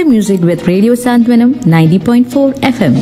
music with Radio Santwanam 90.4 FM.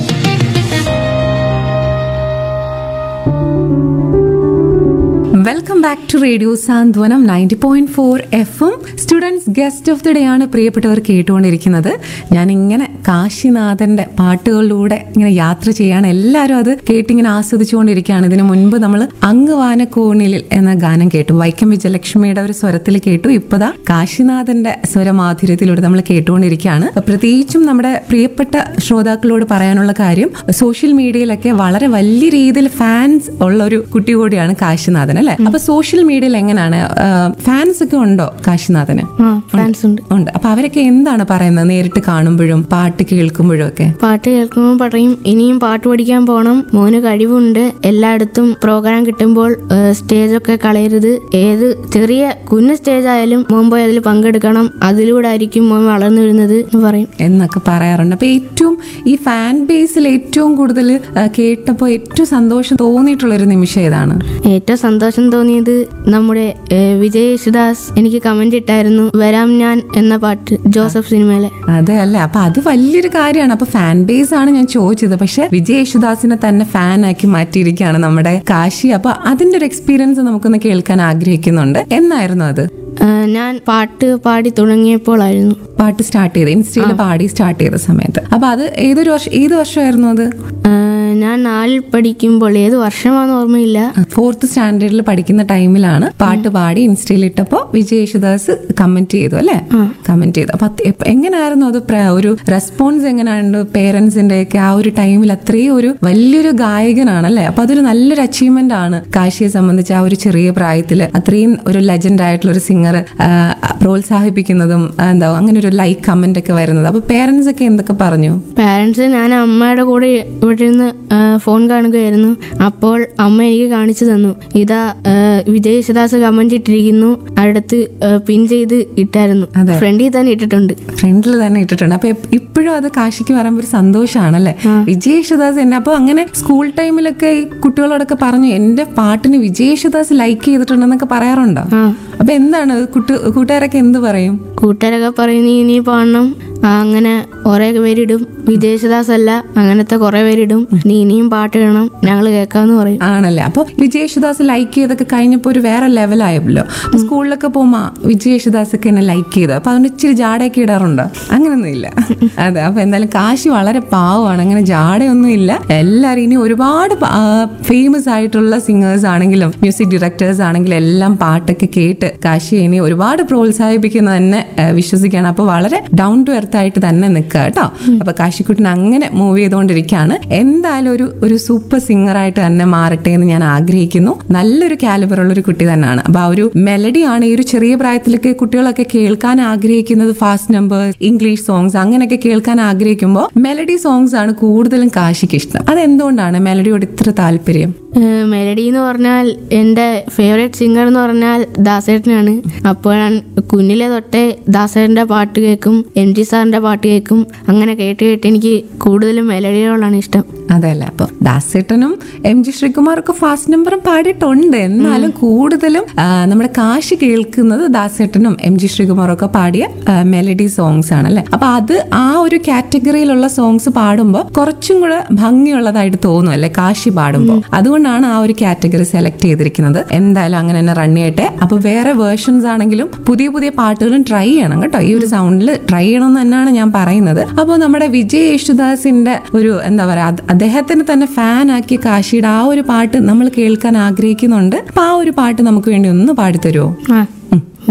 Welcome back to radio Santwanam ninety point four F M students guest of the day ആണ് പ്രിയപ്പെട്ടവർ കേട്ടുകൊണ്ടിരിക്കുന്നത് ഞാൻ ഇങ്ങനെ കാശിനാഥന്റെ പാട്ടുകളിലൂടെ ഇങ്ങനെ യാത്ര ചെയ്യാണ് എല്ലാവരും അത് കേട്ടിങ്ങനെ ആസ്വദിച്ചുകൊണ്ടിരിക്കുകയാണ് ഇതിനു മുൻപ് നമ്മൾ അങ്ങുവാനക്കോണിൽ എന്ന ഗാനം കേട്ടു വൈക്കം വിജയലക്ഷ്മിയുടെ ഒരു സ്വരത്തിൽ കേട്ടു ഇപ്പതാ കാശിനാഥന്റെ സ്വരമാധുര്യത്തിലൂടെ നമ്മൾ കേട്ടുകൊണ്ടിരിക്കുകയാണ് അപ്പൊ പ്രത്യേകിച്ചും നമ്മുടെ പ്രിയപ്പെട്ട ശ്രോതാക്കളോട് പറയാനുള്ള കാര്യം സോഷ്യൽ മീഡിയയിലൊക്കെ വളരെ വലിയ രീതിയിൽ ഫാൻസ് ഉള്ള ഒരു കുട്ടി കൂടിയാണ് കാശിനാഥൻ അല്ലെ അപ്പൊ സോഷ്യൽ മീഡിയയിൽ എങ്ങനെയാണ് ഫാൻസ് ഒക്കെ ഉണ്ടോ കാശിനാഥന് ആ ഫാൻസ് ഉണ്ട് ഉണ്ട് അപ്പൊ അവരൊക്കെ എന്താണ് പറയുന്നത് നേരിട്ട് കാണുമ്പോഴും പാട്ട് കേൾക്കുമ്പോഴും ഒക്കെ പാട്ട് കേൾക്കുമ്പോൾ പറയും ഇനിയും പാട്ട് പഠിക്കാൻ പോകണം മോന് കഴിവുണ്ട് എല്ലായിടത്തും പ്രോഗ്രാം കിട്ടുമ്പോൾ സ്റ്റേജൊക്കെ കളയരുത് ഏത് ചെറിയ കുഞ്ഞു സ്റ്റേജ് ആയാലും മോൻ പോയി അതിൽ പങ്കെടുക്കണം അതിലൂടെ ആയിരിക്കും മോൻ വളർന്നു വരുന്നത് എന്ന് പറയും എന്നൊക്കെ പറയാറുണ്ട് അപ്പൊ ഏറ്റവും ഈ ഫാൻ ബേസിൽ ഏറ്റവും കൂടുതൽ കേട്ടപ്പോൾ ഏറ്റവും സന്തോഷം തോന്നിയിട്ടുള്ള ഒരു നിമിഷം ഏതാണ് ഏറ്റവും സന്തോഷം തോന്നിയത് നമ്മുടെ ഏഹ്, വിജയ് യേശുദാസ് എനിക്ക് കമന്റ് ഇട്ടായിരുന്നു വരാം ഞാൻ എന്ന പാട്ട് ജോസഫ് സിനിമയിലെ അതെ അല്ലേ അപ്പൊ അത് വലിയൊരു കാര്യമാണ് അപ്പൊ ഫാൻ ബേസ് ആണ് ഞാൻ ചോദിച്ചത് പക്ഷെ വിജയ് യേശുദാസിനെ തന്നെ ഫാൻ ആക്കി മാറ്റിയിരിക്കുകയാണ് നമ്മുടെ കാശി അപ്പൊ അതിന്റെ ഒരു എക്സ്പീരിയൻസ് നമുക്കൊന്ന് കേൾക്കാൻ ആഗ്രഹിക്കുന്നുണ്ട് എന്നായിരുന്നു അത് ഏഹ്, ഞാൻ പാട്ട് പാടി തുടങ്ങിയപ്പോഴായിരുന്നു പാട്ട് സ്റ്റാർട്ട് ചെയ്ത് ഇൻസ്റ്റയിൽ പാടി സ്റ്റാർട്ട് ചെയ്ത സമയത്ത് അപ്പൊ അത് ഏതൊരു വർഷം ഏത് വർഷമായിരുന്നു അത് ഏഹ്, ഞാൻ നാലിൽ പഠിക്കുമ്പോൾ ഏത് വർഷമാണെന്ന് ഓർമ്മയില്ല ഫോർത്ത് സ്റ്റാൻഡേർഡിൽ പഠിക്കുന്ന ടൈമിലാണ് പാട്ട് പാടി ഇൻസ്റ്റയിൽ ഇട്ടപ്പോ വിജയ് യേശുദാസ് കമന്റ് ചെയ്തു അല്ലെ കമന്റ് ചെയ്തു അപ്പൊ അത് എപ്പ- എങ്ങനെയായിരുന്നു അത് പ്ര- ഒരു റെസ്പോൺസ് എങ്ങനെയാണ് പേരൻസിന്റെ ഒക്കെ ആ ഒരു ടൈമിൽ അത്രയും ഒരു വലിയൊരു ഗായകനാണ് അല്ലെ അപ്പൊ അതൊരു നല്ലൊരു അച്ചീവ്മെന്റ് ആണ് കാശിയെ സംബന്ധിച്ച് ആ ഒരു ചെറിയ പ്രായത്തിൽ അത്രയും ഒരു ലെജൻഡ് ആയിട്ടുള്ള ഒരു സിംഗർ പ്രോത്സാഹിപ്പിക്കുന്നതും ആ, എന്താ അങ്ങനെ ഒരു ലൈക്ക് കമന്റ് ഒക്കെ വരുന്നത് അപ്പൊ പേരൻസ് ഒക്കെ എന്തൊക്കെ പറഞ്ഞു പാരൻസ് ഞാൻ അമ്മയുടെ കൂടെ ഇവിടെ ഇരുന്ന് ആ, ഫോൺ കാണുകയായിരുന്നു അപ്പോൾ അമ്മ എനിക്ക് കാണിച്ചു തന്നു ഇതാ ആ, വിജയ് യേശുദാസ് കമന്റ് ഇട്ടിരിക്കുന്നു അടുത്ത് പിൻ ചെയ്ത് ഇട്ടായിരുന്നു അതെ. ഫ്രണ്ടിൽ തന്നെ ഇട്ടിട്ടുണ്ട് ഫ്രണ്ടിൽ തന്നെ ഇട്ടിട്ടുണ്ട് അപ്പൊ എപ്പ- ഇപ്പോഴും അത് കാശിക്ക് പറയുമ്പോൾ ഒരു സന്തോഷമാണല്ലേ വിജയ് യേശുദാസ് എന്നെ അപ്പൊ അങ്ങനെ സ്കൂൾ ടൈമിലൊക്കെ ഈ കുട്ടികളോടൊക്കെ പറഞ്ഞു എന്റെ പാട്ടിന് വിജയ് യേശുദാസ് ലൈക്ക് ചെയ്തിട്ടുണ്ടെന്നൊക്കെ പറയാറുണ്ടോ ആ. അപ്പൊ എന്താണ് കൂട്ടു കൂട്ടുകാരൊക്കെ എന്ത് പറയും കൂട്ടുകാരൊക്കെ പറയുന്നു ഇനി പാടണം ആ, അങ്ങനെ കുറെ പേരിടും വിജയ് യേശുദാസ് അല്ല അങ്ങനത്തെ കുറെ പേരിടും നീ ഇനിയും പാട്ട് ഇടണം ഞങ്ങൾ കേൾക്കാന്ന് പറയും ആണല്ലേ അപ്പൊ വിജയ് യേശുദാസ് ലൈക്ക് ചെയ്തൊക്കെ കഴിഞ്ഞപ്പോ ഒരു വേറെ ലെവലായല്ലോ സ്കൂളിലൊക്കെ പോകുമ്പോ വിജയ് യേശുദാസ് ഒക്കെ എന്നെ ലൈക്ക് ചെയ്തു അപ്പൊ അതുകൊണ്ട് ഇച്ചിരി ജാടയൊക്കെ ഇടാറുണ്ടോ അങ്ങനൊന്നും ഇല്ല അതെ അപ്പൊ എന്തായാലും കാശി വളരെ പാവമാണ് അങ്ങനെ ജാടയൊന്നും ഇല്ല എല്ലാരും ഇനി ഒരുപാട് ഫേമസ് ആയിട്ടുള്ള സിംഗേഴ്സ് ആണെങ്കിലും മ്യൂസിക് ഡയറക്ടേഴ്സ് ആണെങ്കിലും എല്ലാം പാട്ടൊക്കെ കേട്ട് കാശി ഇനി ഒരുപാട് പ്രോത്സാഹിപ്പിക്കുന്ന തന്നെ ആ, വിശ്വസിക്കുകയാണ് അപ്പൊ വളരെ ഡൗൺ ടു എർത്ത് ആയിട്ട് തന്നെ നിൽക്കുക കേട്ടോ അപ്പൊ കാശിക്കുട്ടൻ അങ്ങനെ മൂവ് ചെയ്തുകൊണ്ടിരിക്കുകയാണ് എന്തായാലും ഒരു ഒരു സൂപ്പർ സിംഗർ ആയിട്ട് തന്നെ മാറട്ടെ എന്ന് ഞാൻ ആഗ്രഹിക്കുന്നു നല്ലൊരു കാലിബർ ഉള്ള ഒരു കുട്ടി തന്നെയാണ് അപ്പൊ ആ ഒരു മെലഡിയാണ് ഈ ഒരു ചെറിയ പ്രായത്തിലൊക്കെ കുട്ടികളൊക്കെ കേൾക്കാൻ ആഗ്രഹിക്കുന്നത് ഫാസ്റ്റ് നമ്പേഴ്സ് ഇംഗ്ലീഷ് സോങ്സ് അങ്ങനെയൊക്കെ കേൾക്കാൻ ആഗ്രഹിക്കുമ്പോൾ മെലഡി സോങ്സ് ആണ് കൂടുതലും കാശിക്ക് ഇഷ്ടം അതെന്തുകൊണ്ടാണ് മെലഡിയോട് ഇത്ര താല്പര്യം മെലഡി എന്ന് പറഞ്ഞാൽ എൻ്റെ ഫേവറേറ്റ് സിംഗർ എന്ന് പറഞ്ഞാൽ ദാസേട്ടനാണ് അപ്പോഴാണ് കുഞ്ഞിലെ തൊട്ടേ ദാസേട്ടൻ്റെ പാട്ട് കേൾക്കും എം ജി സാറിൻ്റെ പാട്ട് കേൾക്കും അങ്ങനെ കേട്ട് കേട്ട് എനിക്ക് കൂടുതലും മെലഡിയോടാണ് ഇഷ്ടം അതല്ല അപ്പൊ ദാസേട്ടനും എം ജി ശ്രീകുമാറൊക്കെ ഫാസ്റ്റ് നമ്പറും പാടിയിട്ടുണ്ട് എന്നാലും കൂടുതലും ആ, നമ്മുടെ കാശ് കേൾക്കുന്നത് ദാസേട്ടനും എം ജി ശ്രീകുമാറും ഒക്കെ പാടിയ മെലഡി സോങ്സ് ആണ് അല്ലെ അപ്പൊ അത് ആ ഒരു കാറ്റഗറിയിലുള്ള സോങ്സ് പാടുമ്പോൾ കുറച്ചും കൂടെ ഭംഗിയുള്ളതായിട്ട് തോന്നും അല്ലെ കാശി പാടുമ്പോൾ അതുകൊണ്ടാണ് ആ ഒരു കാറ്റഗറി സെലക്ട് ചെയ്തിരിക്കുന്നത് എന്തായാലും അങ്ങനെ തന്നെ റൺ ചെയ്യട്ടെ അപ്പൊ വേറെ വേർഷൻസ് ആണെങ്കിലും പുതിയ പുതിയ പാട്ടുകളും ട്രൈ ചെയ്യണം കേട്ടോ ഈ ഒരു സൗണ്ടിൽ ട്രൈ ചെയ്യണം എന്ന് തന്നെയാണ് ഞാൻ പറയുന്നത് അപ്പോൾ നമ്മുടെ വിജയ് യേശുദാസിന്റെ ഒരു എന്താ പറയാ അത് അദ്ദേഹത്തിന് തന്നെ ഫാൻ ആക്കിയ കാശിയുടെ ആ ഒരു പാട്ട് നമ്മൾ കേൾക്കാൻ ആഗ്രഹിക്കുന്നുണ്ട് അപ്പൊ ആ ഒരു പാട്ട് നമുക്ക് വേണ്ടി ഒന്ന് പാടിത്തരുമോ ആ